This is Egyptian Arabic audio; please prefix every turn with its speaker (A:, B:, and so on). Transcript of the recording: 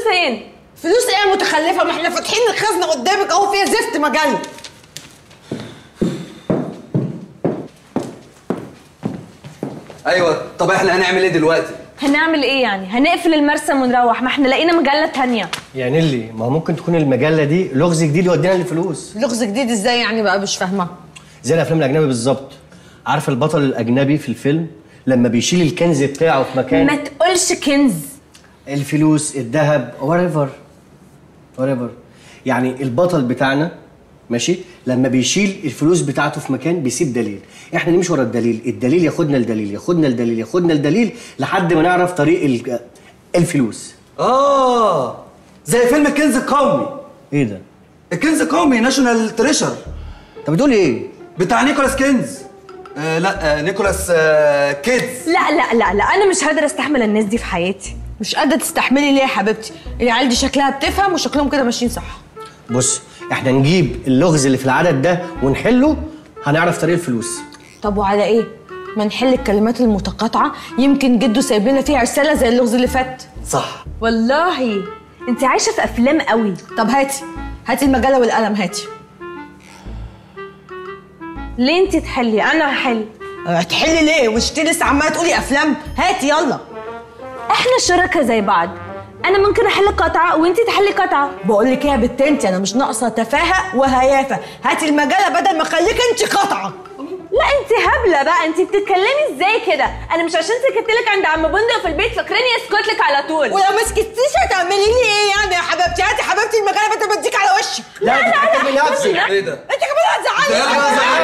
A: فين
B: فلوس ايه يا متخلفه ما احنا فاتحين الخزنه قدامك اهو فيها زفت مجله
C: ايوه طب احنا هنعمل ايه دلوقتي
A: هنعمل ايه يعني هنقفل المرسم ونروح ما احنا لقينا مجله تانية
D: يا نيلي ما هو ممكن تكون المجله دي لغز جديد يودينا للفلوس
B: لغز جديد ازاي يعني بقى مش فاهمه
D: زي الافلام الاجنبي بالظبط عارف البطل الاجنبي في الفيلم لما بيشيل الكنز بتاعه في مكان
A: ما تقولش كنز
D: الفلوس الذهب whatever whatever يعني البطل بتاعنا ماشي لما بيشيل الفلوس بتاعته في مكان بيسيب دليل احنا نمشي ورا الدليل الدليل ياخدنا الدليل ياخدنا الدليل ياخدنا الدليل لحد ما نعرف طريق ال- الفلوس
C: اه زي فيلم الكنز القومي
D: ايه ده
C: الكنز القومي ناشونال تريشر
D: طب بتقول ايه
C: بتاع نيكولاس كينز آه لا آه نيكولاس آه كيدز
A: لا لا لا لا انا مش قادره استحمل الناس دي في حياتي
B: مش قادره تستحملي ليه يا حبيبتي العيال دي شكلها بتفهم وشكلهم كده ماشيين صح
D: بص احنا نجيب اللغز اللي في العدد ده ونحله هنعرف طريق الفلوس
B: طب وعلى ايه ما نحل الكلمات المتقاطعه يمكن جده سايب لنا فيها رساله زي اللغز اللي فات
C: صح
A: والله انت عايشه في افلام قوي
B: طب هاتي هاتي المجله والقلم هاتي
A: ليه انت تحلي انا هحل
B: هتحلي ليه وانت لسه عماله تقولي افلام هاتي يلا
A: احنا شركاء زي بعض انا ممكن احل قطعه وانت تحلي قطعه
B: بقول لك ايه يا بت انت انا مش ناقصه تفاهه وهيافه هاتي المجله بدل ما اخليك انت قطعه
A: لا انت هبله بقى انت بتتكلمي ازاي كده انا مش عشان سكت لك عند عم بندق في البيت فاكراني اسكت لك على طول
B: ولو ما سكتيش هتعملي لي ايه يعني يا حبيبتي هاتي حبيبتي المجله بدل ما اديك على وشك
D: لا لا لا
C: ايه ده
B: انت كمان هتزعلي
C: لا، لا، لا،